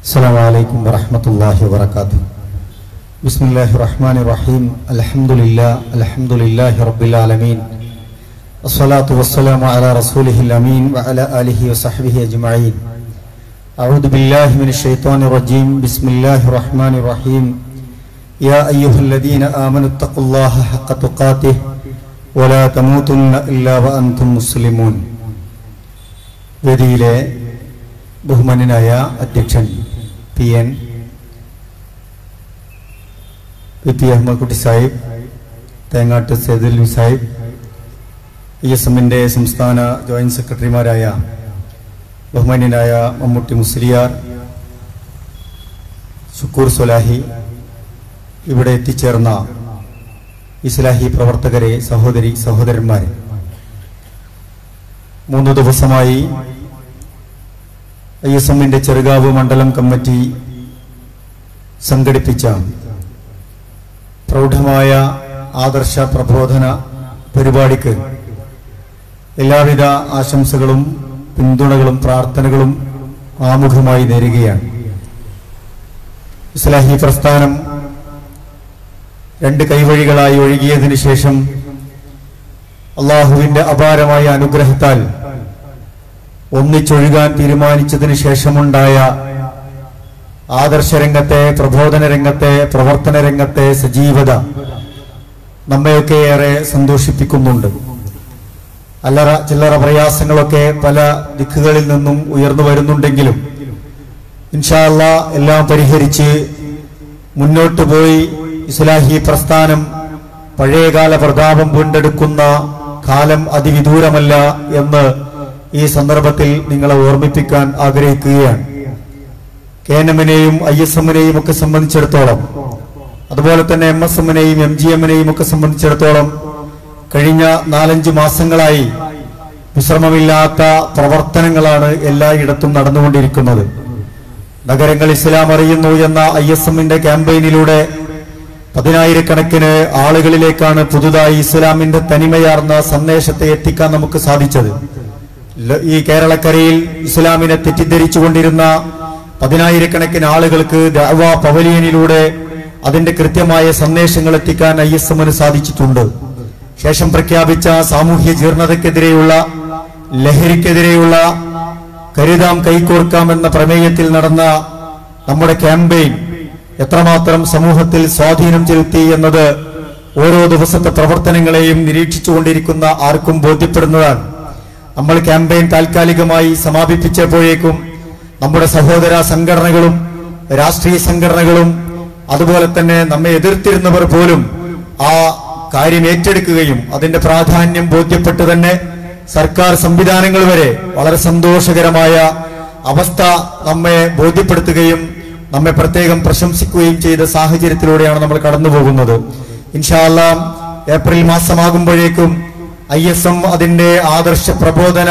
السلام عليكم ورحمة الله وبركاته بسم الله الرحمن الرحيم الحمد لله الحمد لله رب العالمين الصلاة والسلام على رسوله الأمين وعلى آله وصحبه أجمعين أعوذ بالله من الشيطان الرجيم بسم الله الرحمن الرحيم يا أيها الذين آمنوا اتقوا الله حق تقاته ولا تموتن إلا وأنتم مسلمون വേദിയിലെ ബഹുമാന്യനായ അധ്യക്ഷൻ P N P P Ahammed Kutty Sahib Thengat Saiduli Sahib E S എമ്മിൻ്റെ സംസ്ഥാന ജോയിന്റ് സെക്രട്ടറിമാരായ ബഹുമാന്യനായ മമ്മൂട്ടി മുസ്ലിയാർ ഷുക്കൂർ സൊലാഹി ഇവിടെ എത്തിച്ചേർന്ന ഇസ്ലാഹി പ്രവർത്തകരെ സഹോദരി സഹോദരന്മാരെ മൂന്ന് ദിവസമായി ഐ എസ് എമ്മിന്റെ ചെറുകാവ് മണ്ഡലം കമ്മിറ്റി സംഘടിപ്പിച്ച പ്രൗഢമായ ആദർശ പ്രബോധന പരിപാടിക്ക് എല്ലാവിധ ആശംസകളും പിന്തുണകളും പ്രാർത്ഥനകളും ആമുഖമായി നേരുകയാണ് ഇസ്ലാഹി പ്രസ്ഥാനം രണ്ട് കൈവഴികളായി ഒഴുകിയതിനു ശേഷം അള്ളാഹുവിന്റെ അപാരമായ അനുഗ്രഹത്താൽ ഒന്നിച്ചൊഴുകാൻ തീരുമാനിച്ചതിന് ശേഷമുണ്ടായ ആദർശരംഗത്തെ പ്രബോധന രംഗത്തെ പ്രവർത്തന രംഗത്തെ സജീവത നമ്മയൊക്കെ ഏറെ സന്തോഷിപ്പിക്കുന്നുണ്ട് അല്ലറ ചില്ലറ പ്രയാസങ്ങളൊക്കെ പല ദിക്കുകളിൽ നിന്നും ഉയർന്നു വരുന്നുണ്ടെങ്കിലും ഇൻഷാല്ല എല്ലാം പരിഹരിച്ച് മുന്നോട്ട് പോയി ഇസ്ലാഹി പ്രസ്ഥാനം പഴയകാല പ്രതാപം വീണ്ടെടുക്കുന്ന കാലം അതിവിദൂരമല്ല എന്ന് ഈ സന്ദർഭത്തിൽ നിങ്ങളെ ഓർമ്മിപ്പിക്കാൻ ആഗ്രഹിക്കുകയാണ് കെ എൻ എമ്മിനെയും ഐ എസ് എമ്മിനെയും ഒക്കെ സംബന്ധിച്ചിടത്തോളം അതുപോലെ തന്നെ എം എസ് എമ്മിനെയും എം ജി എമ്മിനെയും ഒക്കെ സംബന്ധിച്ചിടത്തോളം കഴിഞ്ഞ നാലഞ്ച് മാസങ്ങളായി വിശ്രമമില്ലാത്ത പ്രവർത്തനങ്ങളാണ് എല്ലായിടത്തും നടന്നുകൊണ്ടിരിക്കുന്നത് നഗരങ്ങൾ ഇസ്ലാം അറിയുന്നു എന്ന ഐ എസ് എമ്മിന്റെ ക്യാമ്പയിനിലൂടെ പതിനായിരക്കണക്കിന് ആളുകളിലേക്കാണ് പുതുതായി ഇസ്ലാമിന്റെ തനിമയാർന്ന സന്ദേശത്തെ എത്തിക്കാൻ നമുക്ക് സാധിച്ചത് ല- ഈ കേരളക്കരയിൽ ഇസ്ലാമിനെ തെറ്റിദ്ധരിച്ചുകൊണ്ടിരുന്ന പതിനായിരക്കണക്കിന് ആളുകൾക്ക് ദഅവ പവലിയനിലൂടെ അതിന്റെ കൃത്യമായ സന്ദേശങ്ങൾ എത്തിക്കാൻ ഐ എസ് എമ്മിന് സാധിച്ചിട്ടുണ്ട് ശേഷം പ്രഖ്യാപിച്ച സാമൂഹ്യ ജീർണതയ്ക്കെതിരെയുള്ള ലഹരിക്കെതിരെയുള്ള കരുതാം കൈകോർക്കാം എന്ന പ്രമേയത്തിൽ നടന്ന നമ്മുടെ ക്യാമ്പയിൻ എത്രമാത്രം സമൂഹത്തിൽ സ്വാധീനം ചെലുത്തി എന്നത് ഓരോ ദിവസത്തെ പ്രവർത്തനങ്ങളെയും നിരീക്ഷിച്ചുകൊണ്ടിരിക്കുന്ന ആർക്കും ബോധ്യപ്പെടുന്നതാണ് നമ്മൾ ക്യാമ്പയിൻ താൽക്കാലികമായി സമാപിപ്പിച്ചപ്പോഴേക്കും നമ്മുടെ സഹോദര സംഘടനകളും രാഷ്ട്രീയ സംഘടനകളും അതുപോലെ തന്നെ നമ്മെ എതിർത്തിരുന്നവർ പോലും ആ കാര്യം ഏറ്റെടുക്കുകയും അതിന്റെ പ്രാധാന്യം ബോധ്യപ്പെട്ട് തന്നെ സർക്കാർ സംവിധാനങ്ങൾ വരെ വളരെ സന്തോഷകരമായ അവസ്ഥ നമ്മെ ബോധ്യപ്പെടുത്തുകയും നമ്മെ പ്രത്യേകം പ്രശംസിക്കുകയും ചെയ്ത സാഹചര്യത്തിലൂടെയാണ് നമ്മൾ കടന്നു പോകുന്നത് ഇൻഷാല്ല ഏപ്രിൽ മാസമാകുമ്പോഴേക്കും ഐ എസ് എം അതിന്റെ ആദർശ പ്രബോധന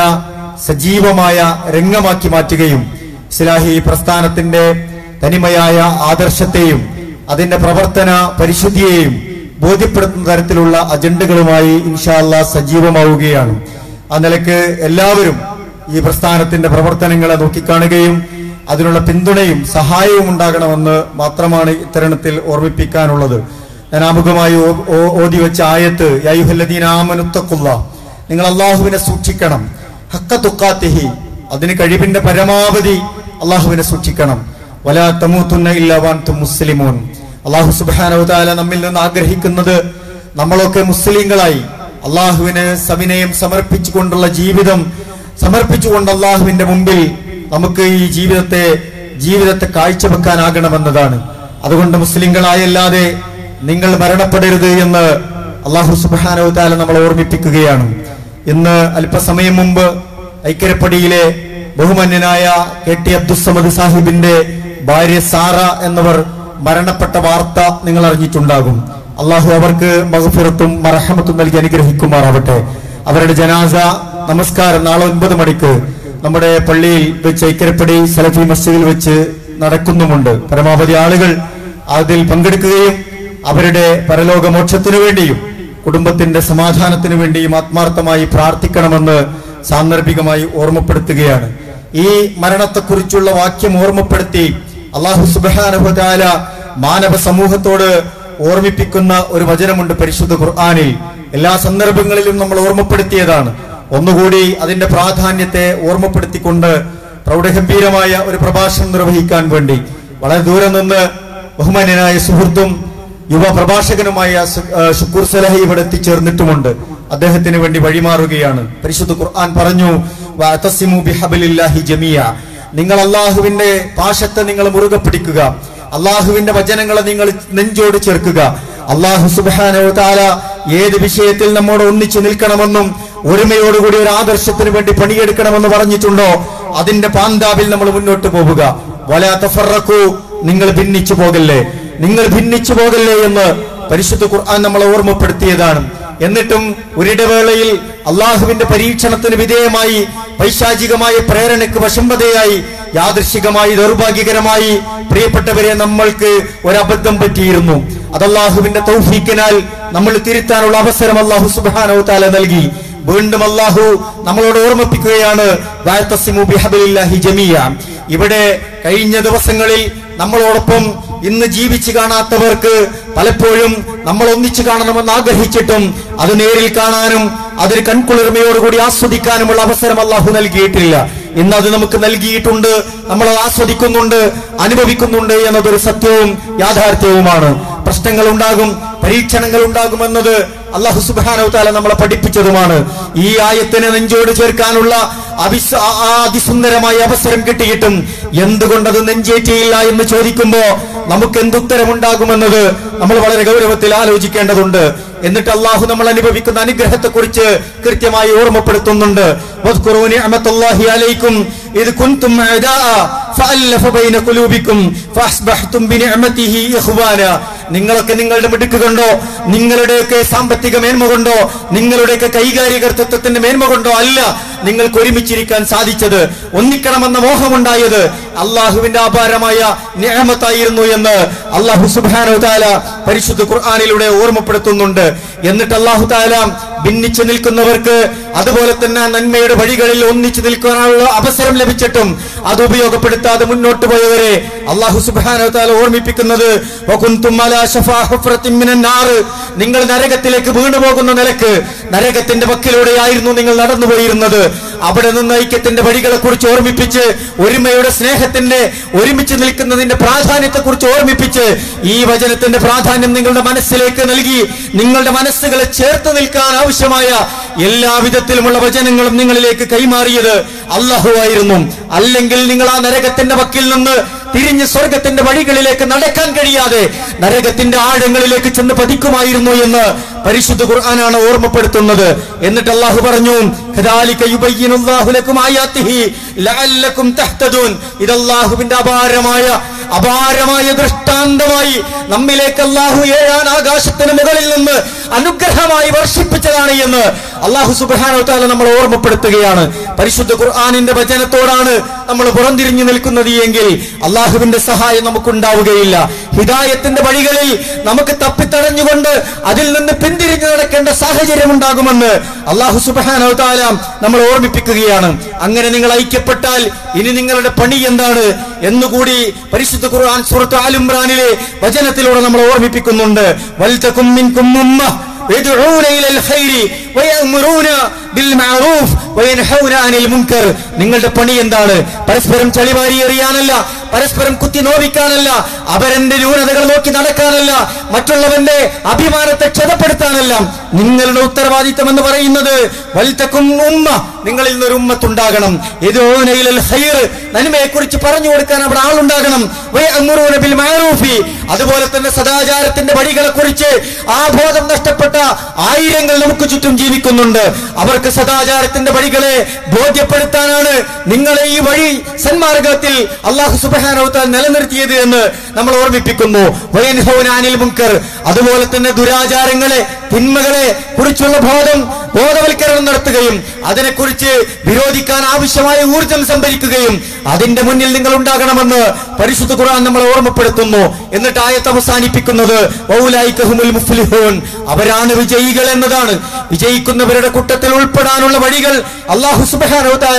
സജീവമായ രംഗമാക്കി മാറ്റുകയും ഇസ്ലാഹി പ്രസ്ഥാനത്തിന്റെ തനിമയായ ആദർശത്തെയും അതിന്റെ പ്രവർത്തന പരിശുദ്ധിയെയും ബോധ്യപ്പെടുത്തുന്ന തരത്തിലുള്ള അജണ്ടകളുമായി ഇൻഷാല്ല സജീവമാവുകയാണ് ആ നിലക്ക് എല്ലാവരും ഈ പ്രസ്ഥാനത്തിന്റെ പ്രവർത്തനങ്ങളെ നോക്കിക്കാണുകയും അതിനുള്ള പിന്തുണയും സഹായവും ഉണ്ടാകണമെന്ന് മാത്രമാണ് ഇത്തരണത്തിൽ ഓർമ്മിപ്പിക്കാനുള്ളത് ഞാൻ ആമുഖമായി ഓ- ഓ- ഓതി വെച്ച ആയത്ത് യൈഹുല്ലദീനാമനുത്തക്കുള്ള നിങ്ങൾ അള്ളാഹുവിനെ സൂക്ഷിക്കണം ഹക്ക തുക്കാത്തിഹി അതിന് കഴിവിന്റെ പരമാവധി അള്ളാഹുവിനെ സൂക്ഷിക്കണം വലാ തമൂത്തുന്ന ഇല്ലവാൻ മുസ്ലിമോൻ അള്ളാഹു സുബാനവതാല നമ്മിൽ നിന്ന് ആഗ്രഹിക്കുന്നത് നമ്മളൊക്കെ മുസ്ലിങ്ങളായി അള്ളാഹുവിന് സവിനയം സമർപ്പിച്ചുകൊണ്ടുള്ള ജീവിതം സമർപ്പിച്ചുകൊണ്ട് അള്ളാഹുവിന്റെ മുമ്പിൽ നമുക്ക് ഈ ജീവിതത്തെ ജീവിതത്തെ കാഴ്ചവെക്കാനാകണമെന്നതാണ് അതുകൊണ്ട് മുസ്ലിങ്ങളായല്ലാതെ നിങ്ങൾ മരണപ്പെടരുത് എന്ന് അള്ളാഹു സുബാനവതാല നമ്മളെ ഓർമ്മിപ്പിക്കുകയാണ് ഇന്ന് അല്പസമയം മുമ്പ് ഐക്യരപ്പടിയിലെ ബഹുമാന്യനായ കെ ടി അബ്ദുസമദ് സാഹിബിന്റെ ഭാര്യ സാറ എന്നിവർ മരണപ്പെട്ട വാർത്ത നിങ്ങൾ അറിഞ്ഞിട്ടുണ്ടാകും അള്ളാഹു അവർക്ക് മഹഫിറത്തും മറഹമത്തും നൽകി അനുഗ്രഹിക്കുമാറാവട്ടെ അവരുടെ ജനാസ നമസ്കാരം നാളെ ഒൻപത് മണിക്ക് നമ്മുടെ പള്ളിയിൽ വെച്ച് ഐക്യരപ്പടി സലഫി മസ്ജിദിൽ വെച്ച് നടക്കുന്നുമുണ്ട് പരമാവധി ആളുകൾ അതിൽ പങ്കെടുക്കുകയും അവരുടെ പരലോകമോക്ഷത്തിനു വേണ്ടിയും കുടുംബത്തിന്റെ സമാധാനത്തിനു വേണ്ടിയും ആത്മാർത്ഥമായി പ്രാർത്ഥിക്കണമെന്ന് സാന്ദർഭികമായി ഓർമ്മപ്പെടുത്തുകയാണ് ഈ മരണത്തെക്കുറിച്ചുള്ള വാക്യം ഓർമ്മപ്പെടുത്തി അള്ളാഹു സുബാനുഭതാല മാനവ സമൂഹത്തോട് ഓർമ്മിപ്പിക്കുന്ന ഒരു വചനമുണ്ട് പരിശുദ്ധ ഖുർആാനിൽ എല്ലാ സന്ദർഭങ്ങളിലും നമ്മൾ ഓർമ്മപ്പെടുത്തിയതാണ് ഒന്നുകൂടി അതിന്റെ പ്രാധാന്യത്തെ ഓർമ്മപ്പെടുത്തിക്കൊണ്ട് പ്രൗഢഗംഭീരമായ ഒരു പ്രഭാഷണം നിർവഹിക്കാൻ വേണ്ടി വളരെ ദൂരെ നിന്ന് ബഹുമാന്യനായ സുഹൃത്തും യുവ പ്രഭാഷകനുമായ സു- ആ, ഷുക്കൂർ സലഹി ഇവിടെ എത്തിച്ചേർന്നിട്ടുമുണ്ട് അദ്ദേഹത്തിന് വേണ്ടി വഴിമാറുകയാണ് പരിശുദ്ധ ഖുർആൻ പറഞ്ഞു "വഅതസിമു ബിഹബ്ലില്ലാഹി ജമീഅ." നിങ്ങൾ അള്ളാഹുവിന്റെ പാശത്തെ നിങ്ങൾ മുറുകെ പിടിക്കുക അള്ളാഹുവിന്റെ വചനങ്ങളെ നിങ്ങൾ നെഞ്ചോട് ചേർക്കുക അള്ളാഹു സുബാനോ താല ഏത് വിഷയത്തിൽ നമ്മോട് ഒന്നിച്ചു നിൽക്കണമെന്നും ഒരുമയോടുകൂടി ഒരു ആദർശത്തിന് വേണ്ടി പണിയെടുക്കണമെന്ന് പറഞ്ഞിട്ടുണ്ടോ അതിന്റെ പാന്താവിൽ നമ്മൾ മുന്നോട്ട് പോവുക വലാ തഫറഖു നിങ്ങൾ ഭിന്നിച്ചു പോകല്ലേ നിങ്ങൾ ഭിന്നിച്ചു പോകല്ലേ എന്ന് പരിശുദ്ധ ഖുർആൻ നമ്മളെ ഓർമ്മപ്പെടുത്തിയതാണ് എന്നിട്ടും ഒരിടവേളയിൽ അള്ളാഹുവിന്റെ പരീക്ഷണത്തിന് വിധേയമായി പൈശാചികമായ പ്രേരണയ്ക്ക് വശംബതയായി യാദൃശികമായി ദൗർഭാഗ്യകരമായി പ്രിയപ്പെട്ടവരെ നമ്മൾക്ക് ഒരബദ്ധം പറ്റിയിരുന്നു അത് അള്ളാഹുവിന്റെ തൗഫീക്കിനാൽ നമ്മൾ തിരുത്താനുള്ള അവസരം അള്ളാഹു സുബാനോ താല നൽകി വീണ്ടും അള്ളാഹു നമ്മളോട് ഓർമ്മിപ്പിക്കുകയാണ് "വഅതസിമു ബിഹബ്ലില്ലാഹി ജമീഅ." ഇവിടെ കഴിഞ്ഞ ദിവസങ്ങളിൽ നമ്മളോടൊപ്പം ഇന്ന് ജീവിച്ചു കാണാത്തവർക്ക് പലപ്പോഴും നമ്മൾ ഒന്നിച്ചു കാണണമെന്ന് ആഗ്രഹിച്ചിട്ടും അത് നേരിൽ കാണാനും അതിന് കൺകുളിർമയോടുകൂടി ആസ്വദിക്കാനുമുള്ള അവസരം അള്ളാഹു നൽകിയിട്ടില്ല ഇന്ന് അത് നമുക്ക് നൽകിയിട്ടുണ്ട് നമ്മൾ അത് ആസ്വദിക്കുന്നുണ്ട് അനുഭവിക്കുന്നുണ്ട് എന്നതൊരു സത്യവും യാഥാർത്ഥ്യവുമാണ് പ്രശ്നങ്ങൾ ഉണ്ടാകും പരീക്ഷണങ്ങൾ ഉണ്ടാകുമെന്നത് അള്ളാഹു സുബാനോ താല നമ്മളെ പഠിപ്പിച്ചതുമാണ് ഈ ആയത്തിനെ നെഞ്ചോട് ചേർക്കാനുള്ള അവിസ് ആ- ആ അതിസുന്ദരമായ അവസരം കിട്ടിയിട്ടും എന്തുകൊണ്ടത് നെഞ്ചേറ്റിയില്ല എന്ന് ചോദിക്കുമ്പോ നമുക്ക് എന്തുത്തരമുണ്ടാകുമെന്നത് നമ്മൾ വളരെ ഗൗരവത്തിൽ ആലോചിക്കേണ്ടതുണ്ട് എന്നിട്ട് അള്ളാഹു നമ്മൾ അനുഭവിക്കുന്ന അനുഗ്രഹത്തെ കുറിച്ച് കൃത്യമായി ഓർമ്മപ്പെടുത്തുന്നുണ്ട് واذكروا نعمة الله عليكم إذ كنتم أعداء فألف بين قلوبكم فأصبحتم بنعمته إخوانا നിങ്ങളൊക്കെ നിങ്ങളുടെ മിടുക്ക് കൊണ്ടോ നിങ്ങളുടെയൊക്കെ സാമ്പത്തിക മേന്മ കൊണ്ടോ നിങ്ങളുടെയൊക്കെ കൈകാര്യകർത്തൃത്വത്തിന്റെ മേന്മ കൊണ്ടോ അല്ല നിങ്ങൾക്ക് ഒരുമിച്ചിരിക്കാൻ സാധിച്ചത് ഒന്നിക്കണമെന്ന മോഹമുണ്ടായത് അള്ളാഹുവിന്റെ അപാരമായ നിയമത്തായിരുന്നു എന്ന് അള്ളാഹു സുബാനോ താല പരിശുദ്ധ ഖുർആാനിലൂടെ ഓർമ്മപ്പെടുത്തുന്നുണ്ട് എന്നിട്ട് അള്ളാഹു താല ഭിന്നിച്ചു നിൽക്കുന്നവർക്ക് അതുപോലെ തന്നെ നന്മയുടെ വഴികളിൽ ഒന്നിച്ചു നിൽക്കാനുള്ള അവസരം ലഭിച്ചിട്ടും അത് ഉപയോഗപ്പെടുത്താതെ മുന്നോട്ട് പോയവരെ അള്ളാഹു സുബാനോ താല ഓർമ്മിപ്പിക്കുന്നത് "വകുന്തും അലാ ശഫാ ഹുഫ്രത്തിൻ മിനൻ നാർ." നിങ്ങൾ നരകത്തിലേക്ക് വീണുപോകുന്ന നിലക്ക് നരകത്തിന്റെ വക്കിലൂടെയായിരുന്നു നിങ്ങൾ നടന്നു പോയിരുന്നത് അവിടെ നിന്ന് ഐക്യത്തിന്റെ വഴികളെ കുറിച്ച് ഓർമ്മിപ്പിച്ച് ഒരുമയുടെ സ്നേഹത്തിന്റെ ഒരുമിച്ച് നിൽക്കുന്നതിന്റെ പ്രാധാന്യത്തെ കുറിച്ച് ഓർമ്മിപ്പിച്ച് ഈ വചനത്തിന്റെ പ്രാധാന്യം നിങ്ങളുടെ മനസ്സിലേക്ക് നൽകി നിങ്ങളുടെ മനസ്സുകളെ ചേർത്ത് നിൽക്കാൻ ആവശ്യമായ എല്ലാ വിധത്തിലുമുള്ള വചനങ്ങളും നിങ്ങളിലേക്ക് കൈമാറിയത് അള്ളാഹു ആയിരുന്നു അല്ലെങ്കിൽ നിങ്ങൾ ആ നരകത്തിന്റെ വക്കിൽ നിന്ന് തിരിഞ്ഞ് സ്വർഗത്തിന്റെ വഴികളിലേക്ക് നടക്കാൻ കഴിയാതെ നരകത്തിന്റെ ആഴങ്ങളിലേക്ക് ചെന്ന് പതിക്കുമായിരുന്നു എന്ന് പരിശുദ്ധ ഖുർആനാണ് ഓർമ്മപ്പെടുത്തുന്നത് എന്നിട്ട് അള്ളാഹു പറഞ്ഞു "കദാലിക യുബയ്യിനുല്ലാഹു ലക്കും ആയാത്തിഹി ലഅല്ലക്കും തഹ്തദൂൻ." ഇത് അള്ളാഹുവിന്റെ അപാരമായ അപാരമായ ദൃഷ്ടാന്തമായി നമ്മിലേക്ക് അള്ളാഹു ഏഴാൻ ആകാശത്തിന് മുകളിൽ നിന്ന് അനുഗ്രഹമായി വർഷിപ്പിച്ചതാണ് എന്ന് അള്ളാഹു സുബാനോ താല നമ്മൾ ഓർമ്മപ്പെടുത്തുകയാണ് പരിശുദ്ധ ഖുർആാനിന്റെ വചനത്തോടാണ് നമ്മൾ പുറംതിരിഞ്ഞു നിൽക്കുന്നത് എങ്കിൽ അള്ളാഹുവിന്റെ സഹായം നമുക്കുണ്ടാവുകയില്ല ഹിദായത്തിന്റെ വഴികളിൽ നമുക്ക് തപ്പിത്തടഞ്ഞുകൊണ്ട് അതിൽ നിന്ന് പിന്തിരിഞ്ഞു നടക്കേണ്ട സാഹചര്യം ഉണ്ടാകുമെന്ന് അള്ളാഹു സുബാനോ താല നമ്മൾ ഓർമ്മിപ്പിക്കുകയാണ് അങ്ങനെ നിങ്ങൾ ഐക്യപ്പെട്ടാൽ ഇനി നിങ്ങളുടെ പണി എന്താണ് എന്നുകൂടി പരിശുദ്ധ ഖുർആൻ സൂറത്ത് ആലിമ്രാനിലെ വചനത്തിലൂടെ നമ്മൾ ഓർമ്മിപ്പിക്കുന്നുണ്ട് വൽതകും മിൻകും ഉമ്മ يدعون إلى الخير ويأمرون بالمعروف وينهون عن المنكر നിങ്ങളുടെ പണി എന്താണ് പരസ്പരം ചളിവാരി എറിയാനല്ല പരസ്പരം കുത്തി നോവിക്കാനല്ല അവരന്റെ ന്യൂനതകൾ നോക്കി നടക്കാനല്ല മറ്റുള്ളവന്റെ അഭിമാനത്തെ ക്ഷതപ്പെടുത്താനല്ല നിങ്ങളുടെ ഉത്തരവാദിത്തം എന്ന് പറയുന്നത് വൽത്തക്കും ഉമ്മ നിങ്ങളിൽ നിന്നൊരു ഉമ്മത്തുണ്ടാകണം യദൂനയിലൽ ഖൈർ നന്മയെ കുറിച്ച് പറഞ്ഞു കൊടുക്കാൻ അവിടെ ആളുണ്ടാകണം വയഅ്മുറൂന ബിൽ മഅറൂഫി അതുപോലെ തന്നെ സദാചാരത്തിന്റെ വഴികളെ കുറിച്ച് ആ ബോധം നഷ്ടപ്പെട്ട ആയിരങ്ങൾ നമുക്ക് ചുറ്റും ജീവിക്കുന്നുണ്ട് അവർക്ക് സദാചാരത്തിന്റെ വഴികളെ ബോധ്യപ്പെടുത്താനാണ് നിങ്ങളെ ഈ വഴി സന്മാർഗത്തിൽ അള്ളാഹു സുബാനോത്താൽ നിലനിർത്തിയത് എന്ന് നമ്മൾ ഓർമ്മിപ്പിക്കുന്നു വയൻഹൗനാനിൽ മുൻകർ അതുപോലെ തന്നെ ദുരാചാരങ്ങളെ തിന്മകളെ കുറിച്ചുള്ള ബോധം ബോധവൽക്കരണം നടത്തുകയും അതിനെക്കുറിച്ച് വിരോധിക്കാൻ ആവശ്യമായ ഊർജം സംഭരിക്കുകയും അതിന്റെ മുന്നിൽ നിങ്ങൾ ഉണ്ടാകണമെന്ന് പരിശുദ്ധ ഖുർആൻ നമ്മളെ ഓർമ്മപ്പെടുത്തുന്നു എന്നിട്ട് ആയത്ത് അവസാനിപ്പിക്കുന്നത് "വൗലായിക മുഫ്ലിഹൂൻ അവരാണ് വിജയികൾ എന്നതാണ് വിജയിക്കുന്നവരുടെ കൂട്ടത്തിൽ ഉൾപ്പെടാനുള്ള വഴികൾ അള്ളാഹു സുബ്ഹാനഹു തആല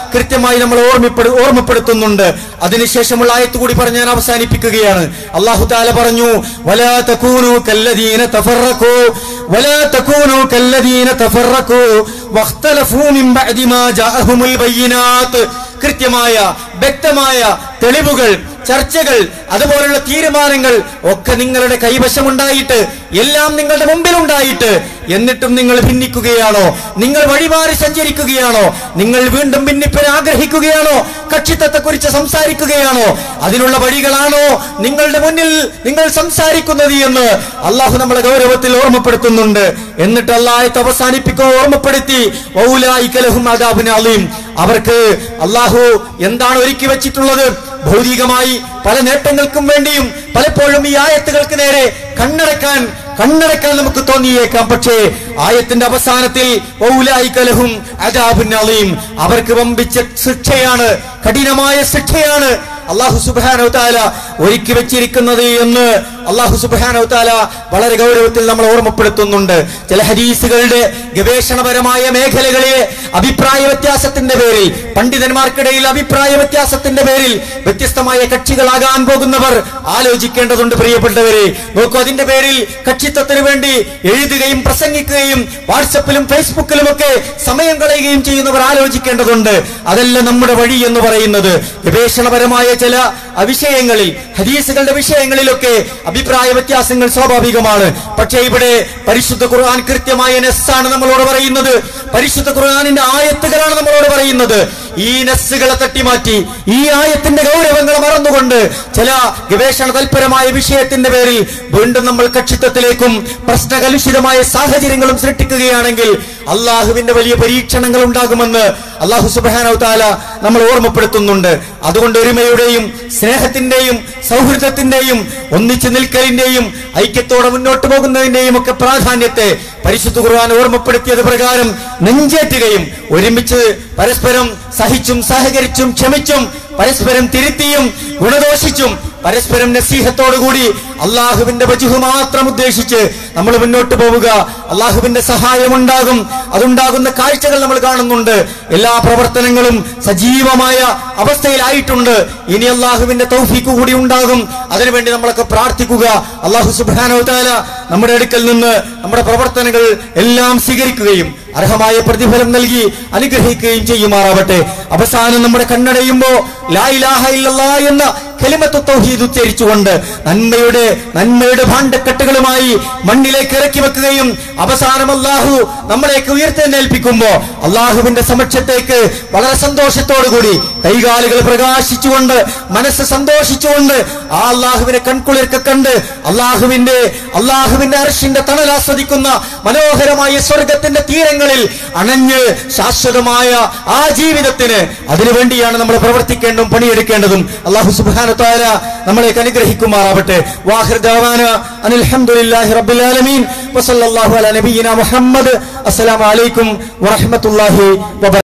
കൃത്യമായി നമ്മൾ ഓർമ്മപ്പെടു ഓർമ്മപ്പെടുത്തുന്നുണ്ട് അതിനുശേഷമുള്ള ആയത്ത് കൂടി പറഞ്ഞ് ഞാൻ അവസാനിപ്പിക്കുകയാണ് അള്ളാഹു താല പറഞ്ഞു വലാ തകൂനു കല്ലദീന തഫറഖു വലാ തകൂനു കല്ലദീന തഫറഖു വഖ്തലഫൂ മിൻ ബഅദി മാ ജാഅഹുമുൽ ബയ്യിനാത്ത് കൃത്യമായ വ്യക്തമായ തെളിവുകൾ ചർച്ചകൾ അതുപോലുള്ള തീരുമാനങ്ങൾ ഒക്കെ നിങ്ങളുടെ കൈവശമുണ്ടായിട്ട് എല്ലാം നിങ്ങളുടെ മുമ്പിലുണ്ടായിട്ട് എന്നിട്ടും നിങ്ങൾ ഭിന്നിക്കുകയാണോ നിങ്ങൾ വഴിമാറി സഞ്ചരിക്കുകയാണോ നിങ്ങൾ വീണ്ടും ഭിന്നിപ്പിൻ ആഗ്രഹിക്കുകയാണോ കക്ഷിത്വത്തെ കുറിച്ച് സംസാരിക്കുകയാണോ അതിനുള്ള വഴികളാണോ നിങ്ങളുടെ മുന്നിൽ നിങ്ങൾ സംസാരിക്കുന്നത് എന്ന് അള്ളാഹു നമ്മളെ ഗൗരവത്തിൽ ഓർമ്മപ്പെടുത്തുന്നുണ്ട് എന്നിട്ട് അള്ളാഹത്തെ അവസാനിപ്പിക്കുക ഓർമ്മപ്പെടുത്തി വൗലായിക്കലഹും അദാബുൻ അലീം അവർക്ക് അള്ളാഹു എന്താണ് ഒരുക്കി വെച്ചിട്ടുള്ളത് ഭൗതികമായി പല നേട്ടങ്ങൾക്കും വേണ്ടിയും പലപ്പോഴും ഈ ആയത്തുകൾക്ക് നേരെ കണ്ണടക്കാൻ കണ്ണടക്കാൻ നമുക്ക് തോന്നിയേക്കാം പക്ഷേ ആയത്തിന്റെ അവസാനത്തിൽ ഔലായിക്കലഹും അദാബുൻ അലീം അവർക്ക് വമ്പിച്ച ശിക്ഷയാണ് കഠിനമായ ശിക്ഷയാണ് അള്ളാഹു സുബാനോ താല ഒരുക്കി വെച്ചിരിക്കുന്നത് എന്ന് അള്ളാഹു സുബാനോ താല വളരെ ഗൗരവത്തിൽ നമ്മൾ ഓർമ്മപ്പെടുത്തുന്നുണ്ട് ചില ഹദീസുകളുടെ ഗവേഷണപരമായ മേഖലകളിലെ അഭിപ്രായ വ്യത്യാസത്തിന്റെ പേരിൽ പണ്ഡിതന്മാർക്കിടയിൽ അഭിപ്രായ വ്യത്യാസത്തിന്റെ പേരിൽ വ്യത്യസ്തമായ കക്ഷികളാകാൻ പോകുന്നവർ ആലോചിക്കേണ്ടതുണ്ട് പ്രിയപ്പെട്ടവരെ നോക്കൂ അതിന്റെ പേരിൽ കക്ഷിത്വത്തിന് വേണ്ടി എഴുതുകയും പ്രസംഗിക്കുകയും വാട്സപ്പിലും ഫേസ്ബുക്കിലും ഒക്കെ സമയം കളയുകയും ചെയ്യുന്നവർ ആലോചിക്കേണ്ടതുണ്ട് അതല്ല നമ്മുടെ വഴി എന്ന് പറയുന്നത് ഗവേഷണപരമായ ചില വിഷയങ്ങളിൽ ഹദീസുകളുടെ വിഷയങ്ങളിലൊക്കെ അഭിപ്രായ വ്യത്യാസങ്ങൾ സ്വാഭാവികമാണ് പക്ഷേ ഇവിടെ പരിശുദ്ധ ഖുർആൻ കൃത്യമായ നെസ്സാണ് നമ്മളോട് പറയുന്നത് പരിശുദ്ധ ഖുർആനിന്റെ ആയത്തുകളാണ് നമ്മളോട് പറയുന്നത് ഈ നെസ്സുകളെ തട്ടിമാറ്റി ഈ ആയത്തിന്റെ ഗൗരവങ്ങളെ മറന്നുകൊണ്ട് ചില ഗവേഷണ തൽപരമായ വിഷയത്തിന്റെ പേരിൽ വീണ്ടും നമ്മൾ കക്ഷിത്വത്തിലേക്കും പ്രശ്നകലുഷിതമായ സാഹചര്യങ്ങളും സൃഷ്ടിക്കുകയാണെങ്കിൽ അള്ളാഹുവിന്റെ വലിയ പരീക്ഷണങ്ങൾ ഉണ്ടാകുമെന്ന് അള്ളാഹു സുബാനോ താല നമ്മൾ ഓർമ്മപ്പെടുത്തുന്നുണ്ട് അതുകൊണ്ട് ഒരുമയുടെയും സ്നേഹത്തിന്റെയും സൗഹൃദത്തിന്റെയും ഒന്നിച്ചു നിൽക്കലിന്റെയും ഐക്യത്തോടെ മുന്നോട്ട് പോകുന്നതിന്റെയും ഒക്കെ പ്രാധാന്യത്തെ പരിശുദ്ധ ഖുർആൻ ഓർമ്മപ്പെടുത്തിയത് പ്രകാരം നെഞ്ചേറ്റുകയും ഒരുമിച്ച് പരസ്പരം സഹിച്ചും സഹകരിച്ചും ക്ഷമിച്ചും പരസ്പരം തിരുത്തിയും ഗുണദോഷിച്ചും പരസ്പരം നസീഹത്തോടുകൂടി അള്ളാഹുവിന്റെ വജുഹ് മാത്രം ഉദ്ദേശിച്ച് നമ്മൾ മുന്നോട്ട് പോവുക അള്ളാഹുവിന്റെ സഹായം ഉണ്ടാകും അതുണ്ടാകുന്ന കാഴ്ചകൾ നമ്മൾ കാണുന്നുണ്ട് എല്ലാ പ്രവർത്തനങ്ങളും സജീവമായ അവസ്ഥയിലായിട്ടുണ്ട് ഇനി അള്ളാഹുവിന്റെ തൗഫീക്ക് കൂടി ഉണ്ടാകും അതിനുവേണ്ടി നമ്മളൊക്കെ പ്രാർത്ഥിക്കുക അള്ളാഹു സുബാനോ താല നമ്മുടെ അടുക്കൽ നിന്ന് നമ്മുടെ പ്രവർത്തനങ്ങൾ എല്ലാം സ്വീകരിക്കുകയും അർഹമായ പ്രതിഫലം നൽകി അനുഗ്രഹിക്കുകയും ചെയ്യുമാറാവട്ടെ അവസാനം നമ്മുടെ കണ്ണടയുമ്പോ ലാ ഇലാഹ ഇല്ലല്ലാ എന്ന കലിമത്ത് തൗഹീദ് ഉച്ചരിച്ചുകൊണ്ട് നന്മയുടെ നന്മയുടെ ഭാണ്ഡക്കെട്ടുകളുമായി മണ്ണിലേക്ക് ഇറക്കി വെക്കുകയും അവസാനം അള്ളാഹു നമ്മളേക്ക് ഉയർത്തെഴുന്നേൽപ്പിക്കുമ്പോ അള്ളാഹുവിന്റെ സമക്ഷത്തേക്ക് വളരെ സന്തോഷത്തോടുകൂടി കൈകാലുകൾ പ്രകാശിച്ചുകൊണ്ട് മനസ്സ് സന്തോഷിച്ചുകൊണ്ട് ആ അള്ളാഹുവിനെ കൺകുളിർക്കെ കണ്ട് അള്ളാഹുവിന്റെ അള്ളാഹുവിന്റെ അർഷിന്റെ തണൽ ആസ്വദിക്കുന്ന മനോഹരമായ സ്വർഗത്തിന്റെ തീരങ്ങളിൽ അണഞ്ഞ് ശാശ്വതമായ ആ ജീവിതത്തിന് അതിനുവേണ്ടിയാണ് നമ്മൾ പ്രവർത്തിക്കേണ്ടതും പണിയെടുക്കേണ്ടതും അള്ളാഹു സുബാന താല നമ്മളെ അനുഗ്രഹിക്കുമാറാവട്ടെ വാഹിർ ദാവാന അനിൽ ഹംദുലില്ലാഹി റബ്ബിൽ ആലമീൻ വസല്ലല്ലാഹു അലാ നബിയിന മുഹമ്മദ് അസ്സലാമു അലൈക്കും വറഹ്മത്തുള്ളാഹി വബറകാതുഹു